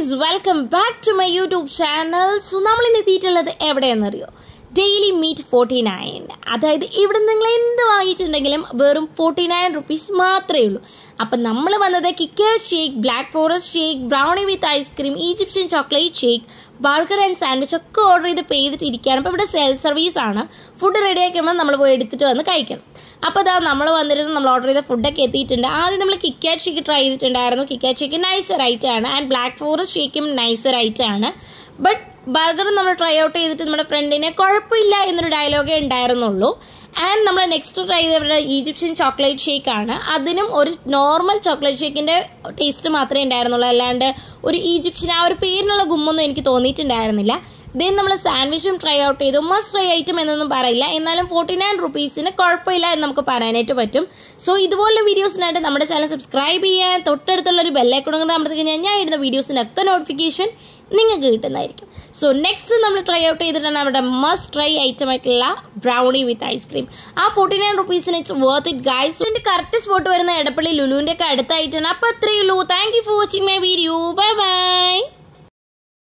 guys welcome back to my YouTube channel so നമ്മൾ ഇന്ന് എത്തിയിട്ടുള്ളത് എവിടെയെന്നറിയോ ഡെയിലി മീറ്റ് ഫോർട്ടി നയൻ അതായത് ഇവിടെ നിങ്ങൾ എന്ത് വാങ്ങിയിട്ടുണ്ടെങ്കിലും വെറും ഫോർട്ടി നയൻ റുപ്പീസ് മാത്രമേ ഉള്ളൂ അപ്പം നമ്മൾ വന്നത് കിക്കർ shake black forest shake brownie with ice cream Egyptian chocolate shake burger and sandwich ഒക്കെ ഓർഡർ ചെയ്ത് പേ ചെയ്തിട്ട് ഇരിക്കുകയാണ് അപ്പോൾ ഇവിടെ സെൽഫ് സർവീസ് ആണ് ഫുഡ് റെഡി ആക്കുമ്പോൾ നമ്മൾ പോയി എടുത്തിട്ട് വന്ന് കഴിക്കണം അപ്പോൾ അതാ നമ്മൾ വന്നിരുന്ന് നമ്മൾ ഓർഡർ ചെയ്ത ഫുഡൊക്കെ എത്തിയിട്ടുണ്ട് ആദ്യം നമ്മൾ കിക്കാറ്റ് ഷേക്ക് ട്രൈ ചെയ്തിട്ടുണ്ടായിരുന്നു കിക്കാറ്റ് ഷേക്ക് നൈസർ ഐറ്റം ആണ് ആൻഡ് ബ്ലാക്ക് ഫോറസ്റ്റ് ഷേക്കും നൈസർ ഐറ്റം ആണ് ബട്ട് ബർഗർ നമ്മൾ ട്രൈ ഔട്ട് ചെയ്തിട്ട് നമ്മുടെ ഫ്രണ്ടിനെ കുഴപ്പമില്ല എന്നൊരു ഡയലോഗേ ഉണ്ടായിരുന്നുള്ളൂ ആൻഡ് നമ്മൾ നെക്സ്റ്റ് ട്രൈ ചെയ്തവരുടെ ഈജിപ്ഷ്യൻ ചോക്ലേറ്റ് ഷേക്ക് ആണ് അതിനും ഒരു നോർമൽ ചോക്ലേറ്റ് ഷേക്കിൻ്റെ ടേസ്റ്റ് മാത്രമേ ഉണ്ടായിരുന്നുള്ളൂ അല്ലാണ്ട് ഒരു ഈജിപ്ഷ്യൻ ആ ഒരു പേരിനുള്ള ഗുമ്മൊന്നും എനിക്ക് തോന്നിയിട്ടുണ്ടായിരുന്നില്ല ദെൻ നമ്മൾ സാൻഡ്വിച്ചും ട്രൈ ഔട്ട് ചെയ്തു മസ്റ്റ് ട്രൈ ഐറ്റം എന്നൊന്നും പറയില്ല എന്നാലും ഫോർട്ടി നയൻ റുപ്പീസിന് കുഴപ്പമില്ല എന്ന് നമുക്ക് പറയാനായിട്ട് പറ്റും സോ ഇതുപോലുള്ള വീഡിയോസിനായിട്ട് നമ്മുടെ ചാനൽ സബ്സ്ക്രൈബ് ചെയ്യാൻ തൊട്ടടുത്തുള്ള ഒരു ബെല്ലൈക്കൺ കൊണ്ട് നമ്മൾ കഴിഞ്ഞാൽ ഞാൻ ഇടുന്ന വീഡിയോസിനൊക്കെ നോട്ടിഫിക്കേഷൻ നിങ്ങൾക്ക് കിട്ടുന്നതായിരിക്കും സോ നെക്സ്റ്റ് നമ്മൾ ട്രൈ ഔട്ട് ചെയ്തിട്ടാണ് നമ്മുടെ മസ്റ്റ് ട്രൈ ഐറ്റം ആയിട്ടുള്ള ബ്രൗണി വിത്ത് ഐസ്ക്രീം ആ ഫോർട്ടി നയൻ റുപ്പീസിന് ഇറ്റ്സ് വർത്ത് ഇറ്റ് ഗൈസ് ഇതിൻ്റെ കറക്റ്റ് സ്പോട്ട് വരുന്ന എടപ്പള്ളി ലുലുവിൻ്റെ ഒക്കെ അടുത്തായിട്ടാണ് അപ്പോൾ അത്രയേ ഉള്ളൂ thank you for watching my video bye by